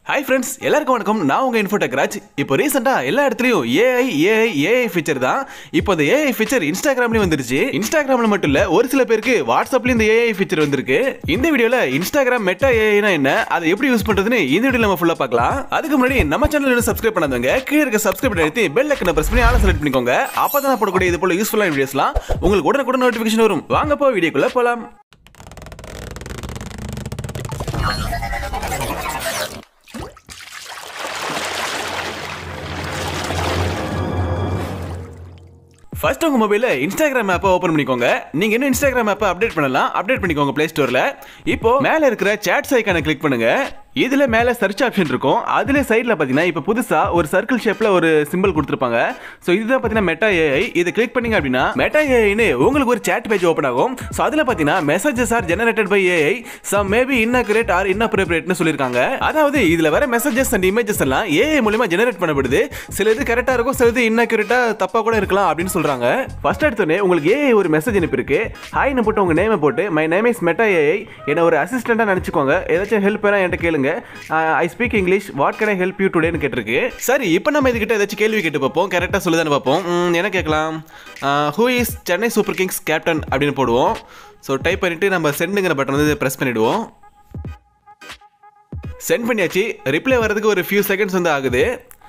hi friends எல்லாருக்கும் வணக்கம் நான் உங்க இன்ஃபோடெக் ராஜ் இப்போ ரீசெண்டாக எல்லா இடத்துலையும் ஏஐ ஏஐ ஏஐ ஃபீச்சர் தான் இப்போ இந்த ஏஐ ஃபீச்சர் இன்ஸ்டாகிராம்லயும் வந்துருச்சு இன்ஸ்டாகிராம்ல மட்டும் இல்ல ஒரு சில பேருக்கு வாட்ஸ்அப்லயும் இந்த ஏஐ ஃபீச்சர் வந்திருக்கு இந்த வீடியோல இன்ஸ்டாகிராம் மெட்டா ஏஐனா என்ன அதை எப்படி யூஸ் பண்றதுன்னு இந்த வீடியோல நம்ம ஃபுல்லா பார்க்கலாம் அதுக்கு முன்னாடி நம்ம சேனல் இன்னும் சப்ஸ்கிரைப் பண்ணாதவங்க கீழே இருக்க சப்ஸ்கிரைப் எடுத்து பெல் ஐக்கனை பிரஸ் பண்ணி ஆள செலக்ட் பண்ணிக்கோங்க அப்பதான் நான் போடக்கூடிய இது போல யூஸ்ஃபுல்லான வீடியோஸ்லாம் உங்களுக்கு உடனுக்குடன் நோட்டிஃபிகேஷன் வரும் வாங்க போ வீடியோக்குள்ள போலாம் ஃபர்ஸ்ட் உங்க மொபைல்ல இன்ஸ்டாகிராம் ஆப்பை ஓபன் பண்ணிக்கோங்க நீங்க இன்னும் இன்ஸ்டாகிராம் ஆப்பை அப்டேட் பண்ணலாம் அப்டேட் பண்ணிக்கோங்க ப்ளே ஸ்டோர்ல இப்போ மேல இருக்கிற சாட்ஸ் ஐக்கானை கிளிக் பண்ணுங்க இதுல மேல சர்ச் ஆப்ஷன் இருக்கும் அதுல சைடுல பாத்தீங்கன்னா இப்போ புதுசா ஒரு சர்க்கிள் ஷேப்ல ஒரு சிம்பிள் கொடுத்துருப்பாங்க ஸோ இதுதான் பாத்தீங்கன்னா மெட்டா ஏஐ இதை கிளிக் பண்ணீங்க அப்படின்னா மெட்டா ஏஐன்னு உங்களுக்கு ஒரு சாட் பேஜ் ஓப்பன் ஆகும் ஸோ அதுல பாத்தீங்கன்னா messages are generated by AI some maybe inaccurate or இன்னப்ரோப்ரேட்னு சொல்லியிருக்காங்க அதாவது இதுல வர மெசேஜஸ் அண்ட் இமேஜஸ் எல்லாம் ஏஐ மூலியமா ஜெனரேட் பண்ணப்படுது சில இது கரெக்டா இருக்கும் சில இது இன்னக்யூரேட்டா தப்பா கூட இருக்கலாம் அப்படின்னு சொல்றாங்க ஃபர்ஸ்ட் எடுத்தோடனே உங்களுக்கு ஏஐ ஒரு மெசேஜ் அனுப்பியிருக்கு ஹாய்னு போட்டு உங்க நேமை போட்டு my name is Meta AI என்ன ஒரு அசிஸ்டண்டா நினைச்சுக்கோங்க ஏதாச்சும் ஹெல்ப் வேணா என்கிட்ட கேளுங்க I speak English what can I help you டுடேன்னு கேட்டிருக்கு சரி இப்போ நம்ம இதுகிட்ட ஏதாச்சும் கேள்வி கேட்டு பார்ப்போம் கரெக்டாக சொல்லுதான்னு பார்ப்போம் ம், என்ன கேட்கலாம் who is Chennai Super Kings captain அப்படின்னு போடுவோம் ஸோ டைப் பண்ணிட்டு நம்ம சென்டுங்கிற பட்டன் வந்து ப்ரெஸ் பண்ணிடுவோம் சென்ட் பண்ணியாச்சு ரிப்ளை வர்றதுக்கு ஒரு ஃபியூ செகண்ட்ஸ் வந்து ஆகுது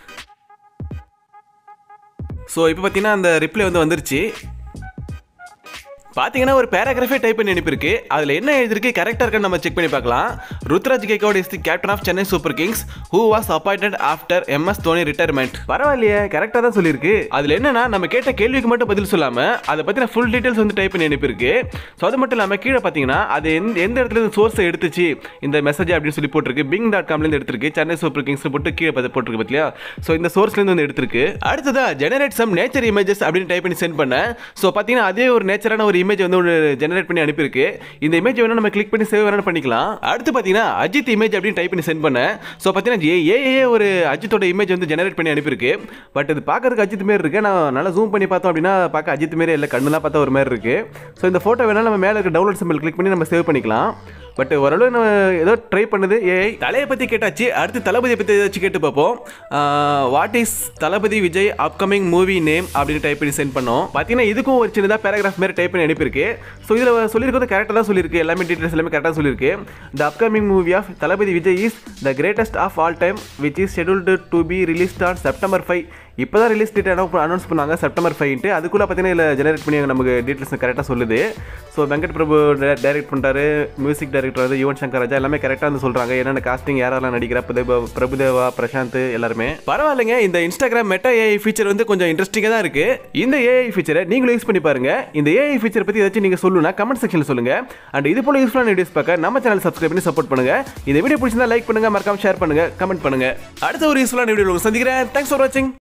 ஸோ இப்போ பார்த்தீங்கன்னா அந்த ரிப்ளை வந்து வந்துருச்சு பார்த்தீங்கன்னா ஒரு பேராகிராஃபே டைப் பண்ணி அனுப்பியிருக்கு அதில் என்ன எழுதிருக்கு கரெக்டாக இருக்கான்னு நம்ம செக் பண்ணி பார்க்கலாம் Ruturaj Gaikwad is the captain of Chennai Super Kings who was appointed after MS Dhoni retirement பரவாயில்லையே கரெக்டாக தான் சொல்லியிருக்கு அதில் என்னன்னா நம்ம கேட்ட கேள்விக்கு மட்டும் பதில் சொல்லாமல் அதை பற்றின ஃபுல் டீட்டெயில்ஸ் வந்து டைப் பண்ணி அனுப்பியிருக்கு ஸோ அது மட்டும் இல்லாமல் கீழே பார்த்தீங்கன்னா அது எந்த எந்த இடத்துல இருந்து சோர்ஸை எடுத்துச்சு இந்த மெசேஜ் அப்படின்னு சொல்லி போட்டிருக்கு பிங் டாட் காம்லேருந்து எடுத்திருக்கு சென்னை சூப்பர் கிங்ஸ் போட்டு கீழே பார்த்து போட்டிருக்கு பார்த்தியா ஸோ இந்த சோர்ஸ்லேருந்து வந்து எடுத்திருக்கு அடுத்ததா ஜெனரேட் சம் நேச்சர் இமேஜஸ் அப்படின்னு டைப் பண்ணி சென்ட் பண்ணேன் ஸோ பார்த்தீங்கன்னா அதே ஒரு நேச்சரான ஒரு இமேஜ் வந்து ஒரு ஜெனரேட் பண்ணி அனுப்பியிருக்கு இந்த இமேஜ் வேணா நம்ம கிளிக் பண்ணி சேவ் வேணா பண்ணிக்கலாம் அடுத்து பார்த்தீங்கன்னா அஜித் இமேஜ் அப்படின்னு டைப் பண்ணி சென்ட் பண்ணேன் ஸோ பார்த்தீங்கன்னா ஏ ஏ ஒரு அஜித்தோட இமேஜ் வந்து ஜெனரேட் பண்ணி அனுப்பியிருக்கு பட் இது பார்க்கறதுக்கு அஜித் மாரி இருக்கு நான் நல்லா ஜூம் பண்ணி பார்த்தோம் அப்படின்னா பார்க்க அஜித் மாரி இல்லை கண்ணுலாம் பார்த்தா ஒரு மாதிரி இருக்கு ஸோ இந்த ஃபோட்டோ வேணா நம்ம மேலே இருக்க டவுன்லோட் சிம்பிள் கிளிக் பண்ணி நம்ம சேவ் பண்ணிக்கலாம் பட் ஓரளவு நம்ம ஏதோ ட்ரை பண்ணுது ஏஐ தலையை பற்றி கேட்டாச்சு அடுத்து தளபதியை பற்றி ஏதாச்சும் கேட்டு பார்ப்போம் what is Thalapathy Vijay upcoming movie name அப்படின்னு டைப் பண்ணி சென்ட் பண்ணோம் பார்த்தீங்கன்னா இதுக்கும் ஒரு சின்னதாக பேராகிராஃப் மாதிரி டைப் பண்ணி அனுப்பியிருக்கு ஸோ இதில் சொல்லியிருக்கிறது கரெக்டாக தான் சொல்லியிருக்கு எல்லாமே டீட்டெயில்ஸ் எல்லாமே கரெக்டாக சொல்லியிருக்கு the upcoming movie of Thalapathy Vijay is the greatest of all time which is scheduled to be released on September five இப்போ தான் ரிலீஸ் டேட் அனௌன்ஸ் பண்ணாங்க செப்டம்பர் ஃபைவ்ட்டு அதுக்குள்ளே பார்த்தீங்கன்னா இதில் ஜெனரேட் பண்ணி நமக்கு டீட்டெயில்ஸ் கரெக்டாக சொல்லுது ஸோ வெங்கட் பிரபு டைரக்ட் பண்ணுறாரு மியூசிக் டைரக்டர் வந்து யுவன் சங்கர் ராஜா எல்லாமே கரெக்டாக வந்து சொல்கிறாங்க என்னென்ன காஸ்டிங் யாரெல்லாம் நடிக்கிறா பிரபு பிரபுதேவா பிரசாந்த் எல்லாருமே பரவாயில்லைங்க இந்த இன்ஸ்டாகிராம் மெட்டா ஏஐ ஃபீச்சர் வந்து கொஞ்சம் இன்ட்ரெஸ்டிங்காக தான் இருக்குது இந்த ஏஐ ஃபீச்சரை நீங்களும் யூஸ் பண்ணி பாருங்க இந்த ஏஐ ஃபீச்சர் பற்றி ஏதாச்சும் நீங்கள் சொல்லணும்னா கமெண்ட் செக்ஷனில் சொல்லுங்க அண்ட் இது போல யூஸ்ஃபுல்லான வீடியோஸ் பார்க்க நம்ம சேனல் சப்ஸ்கிரைப் பண்ணி சப்போர்ட் பண்ணுங்க இந்த வீடியோ பிடிச்சிருந்தா லைக் பண்ணுங்க மறக்காம ஷேர் பண்ணுங்க கமெண்ட் பண்ணுங்க அடுத்த ஒரு யூஸ்ஃபுல்லான வீடியோ சந்திக்கிறேன் தேங்க்ஸ் ஃபார் வாட்சிங்